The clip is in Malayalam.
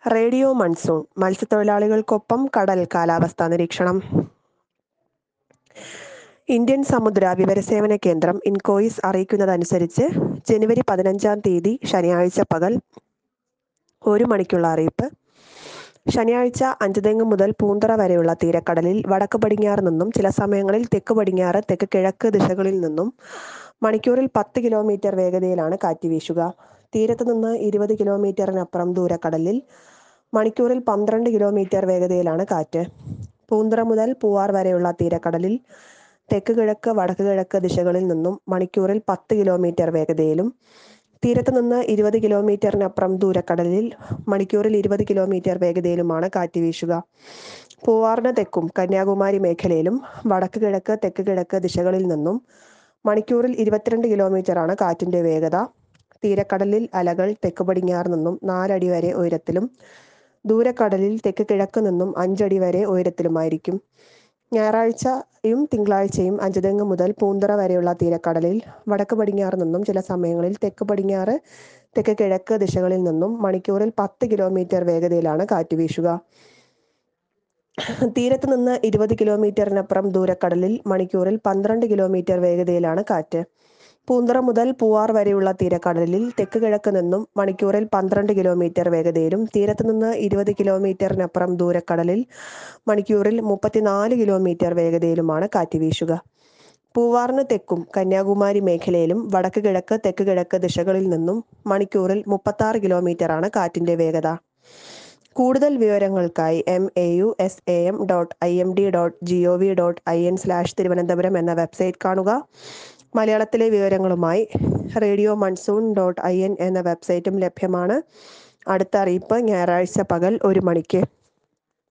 റേഡിയോ മൺസൂൺ മത്സ്യത്തൊഴിലാളികൾക്കൊപ്പം കടൽ കാലാവസ്ഥാ നിരീക്ഷണം ഇന്ത്യൻ സമുദ്ര വിവരസേവന കേന്ദ്രം ഇൻകോയിസ് അറിയിക്കുന്നതനുസരിച്ച് ജനുവരി പതിനഞ്ചാം തീയതി ശനിയാഴ്ച പകൽ ഒരു മണിക്കുള്ള അറിയിപ്പ് ശനിയാഴ്ച അഞ്ചുതെങ്ങ് മുതൽ പൂന്തറ വരെയുള്ള തീരക്കടലിൽ വടക്ക് പടിഞ്ഞാറ് നിന്നും ചില സമയങ്ങളിൽ തെക്ക് പടിഞ്ഞാറ് തെക്ക് കിഴക്ക് ദിശകളിൽ നിന്നും മണിക്കൂറിൽ പത്ത് കിലോമീറ്റർ വേഗതയിലാണ് കാറ്റ് വീശുക തീരത്ത് നിന്ന് ഇരുപത് കിലോമീറ്ററിനപ്പുറം ദൂരക്കടലിൽ മണിക്കൂറിൽ പന്ത്രണ്ട് കിലോമീറ്റർ വേഗതയിലാണ് കാറ്റ് പൂന്തറ മുതൽ പൂവാർ വരെയുള്ള തീരക്കടലിൽ തെക്ക് കിഴക്ക് വടക്ക് കിഴക്ക് ദിശകളിൽ നിന്നും മണിക്കൂറിൽ പത്ത് കിലോമീറ്റർ വേഗതയിലും തീരത്ത് നിന്ന് ഇരുപത് കിലോമീറ്ററിനപ്പുറം ദൂരക്കടലിൽ മണിക്കൂറിൽ ഇരുപത് കിലോമീറ്റർ വേഗതയിലുമാണ് കാറ്റ് വീശുക പൂവാറിന് തെക്കും കന്യാകുമാരി മേഖലയിലും വടക്ക് കിഴക്ക് തെക്ക് കിഴക്ക് ദിശകളിൽ നിന്നും മണിക്കൂറിൽ ഇരുപത്തിരണ്ട് കിലോമീറ്ററാണ് കാറ്റിന്റെ വേഗത തീരക്കടലിൽ അലകൾ തെക്ക് പടിഞ്ഞാറ് നിന്നും നാലടി വരെ ഉയരത്തിലും ദൂരക്കടലിൽ തെക്ക് കിഴക്ക് നിന്നും അഞ്ചടി വരെ ഉയരത്തിലുമായിരിക്കും ഞായറാഴ്ചയും തിങ്കളാഴ്ചയും അഞ്ചുതെങ്ങ് മുതൽ പൂന്തറ വരെയുള്ള തീരക്കടലിൽ വടക്ക് പടിഞ്ഞാറ് നിന്നും ചില സമയങ്ങളിൽ തെക്ക് പടിഞ്ഞാറ് തെക്ക് കിഴക്ക് ദിശകളിൽ നിന്നും മണിക്കൂറിൽ പത്ത് കിലോമീറ്റർ വേഗതയിലാണ് കാറ്റ് വീശുക തീരത്ത് നിന്ന് ഇരുപത് കിലോമീറ്ററിനപ്പുറം ദൂരക്കടലിൽ മണിക്കൂറിൽ പന്ത്രണ്ട് കിലോമീറ്റർ വേഗതയിലാണ് കാറ്റ് പൂന്തറ മുതൽ പൂവാർ വരെയുള്ള തീരക്കടലിൽ തെക്ക് കിഴക്ക് നിന്നും മണിക്കൂറിൽ പന്ത്രണ്ട് കിലോമീറ്റർ വേഗതയിലും തീരത്ത് നിന്ന് ഇരുപത് കിലോമീറ്ററിനപ്പുറം ദൂരക്കടലിൽ മണിക്കൂറിൽ മുപ്പത്തിനാല് കിലോമീറ്റർ വേഗതയിലുമാണ് കാറ്റ് വീശുക പൂവാറിന് തെക്കും കന്യാകുമാരി മേഖലയിലും വടക്ക് കിഴക്ക് തെക്ക് കിഴക്ക് ദിശകളിൽ നിന്നും മണിക്കൂറിൽ മുപ്പത്താറ് കിലോമീറ്ററാണ് കാറ്റിന്റെ വേഗത കൂടുതൽ വിവരങ്ങൾക്കായി M A U S A M dot I M D dot G O V dot I N slash Thiruvananthapuram എന്ന വെബ്സൈറ്റ് കാണുക മലയാളത്തിലെ വിവരങ്ങളുമായി radio monsoon dot I N എന്ന വെബ്സൈറ്റും ലഭ്യമാണ് അടുത്ത അറിയിപ്പ് ഞായറാഴ്ച പകൽ ഒരു മണിക്ക്